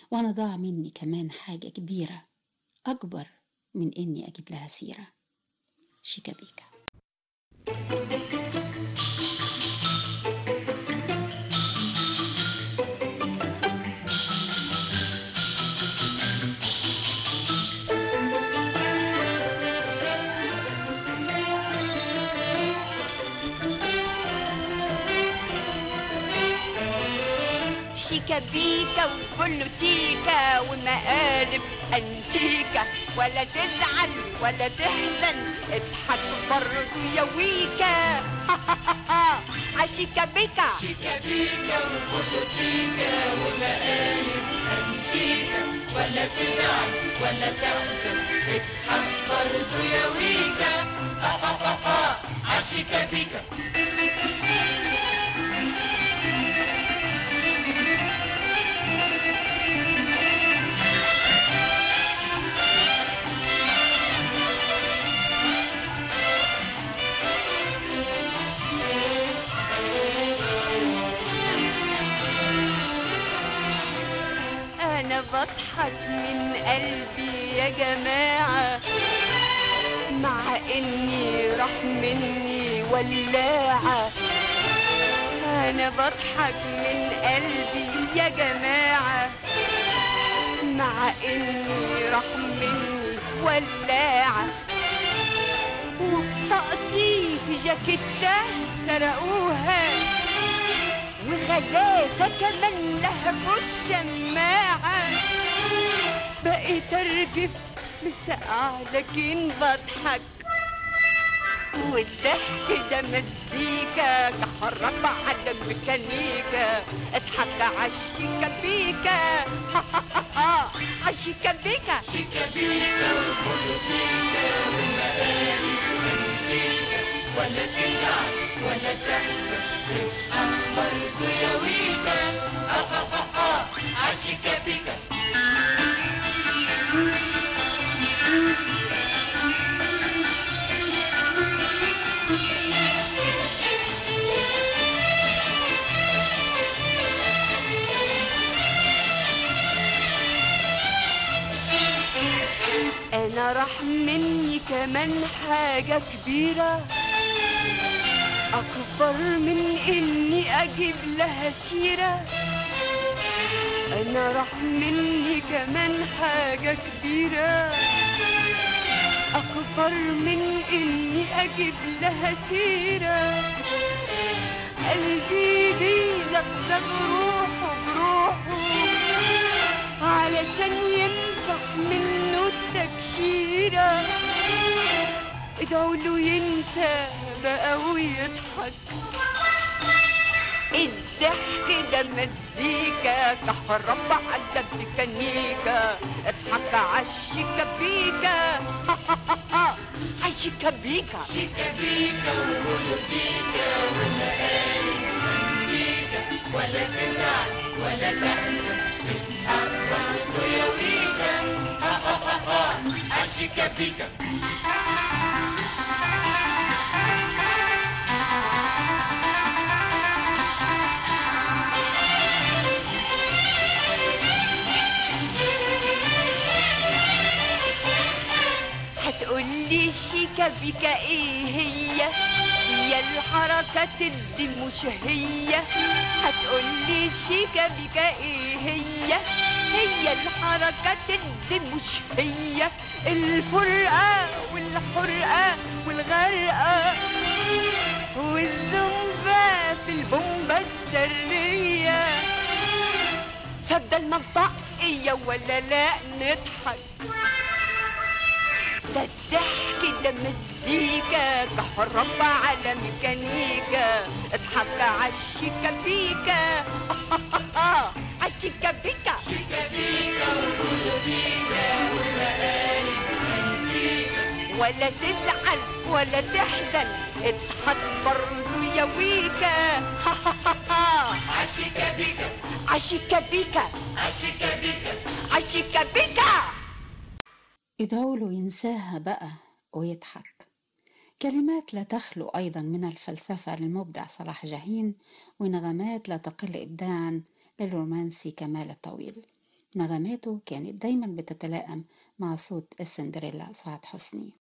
وأنا ضاع مني كمان حاجة كبيرة أكبر من إني أجيب لها سيرة شيكا بيكا شيكا بيكا وبولوتيكا ومقالب انتيكا ولا تزعل ولا تحزن اضحك برضو يا ويكا عشيكا بيكا شيكا بيكا وبولوتيكا ومقالب أنتيكا ولا تزعل ولا تحزن اضحك برضو يا ويكا عالشيكا بيكا انا بضحك من قلبي يا جماعة مع اني راح مني ولاعة انا بضحك من قلبي يا جماعة مع اني راح مني ولاعة وبطاقتي في جاكيتة سرقوها وغلاسة كمان لهبوا الشماعة بقيت ارجف مسقعة لكن بضحك والضحك ده مزيكا كحرك على الميكانيكا اضحك عالشيكا بيكا عالشيكا بيكا شيكا بيكا وبولوتيكا ومقالب أنتيكا ولا تزعل ولا تحزن اضحك برضو يا ويكا عالشيكا بيكا انا راح مني كمان حاجة كبيرة اكبر من اني اجيب لها سيرة انا راح مني كمان حاجة كبيرة اكبر من اني اجيب لها سيرة قلبي بيزغزغ روحه بروحه علشان يمسح منه التكشيرة ادعوا له ينسى بقى ويضحك الضحك ده مزيكا كهرب على الميكانيكا اضحك عالشيكا بيكا عالشيكا بيكا شيكا بيكا وبولوتيكا ومقالب أنتيكا ولا تزعل ولا تحزن اضحك برضو يا ويكا عالشيكا بيكا هتقولي شيكا بيكا ايه هي هي الحركات اللي مش هي هتقولي شيكا بيكا ايه هي هي الحركات اللي مش هي الفرقة والحرقة والغرقة والزنبة في البومبة السرية فبدل ما نطقية ولا لا نضحك ده الضحك ده مزيكا كهرب على ميكانيكا اضحك عالشيكا بيكا عالشيكا بيكا شيكا بيكا وبولوتيكا ومقالب أنتيكا ولا تزعل ولا تحزن اضحك برضو يا ويكا عالشيكا بيكا عالشيكا بيكا عالشيكا بيكا عالشيكا بيكا ادعوا له ينساها بقى ويضحك كلمات لا تخلو أيضا من الفلسفة للمبدع صلاح جاهين ونغمات لا تقل إبداعا للرومانسي كمال الطويل نغماته كانت دايما بتتلائم مع صوت السندريلا سعاد حسني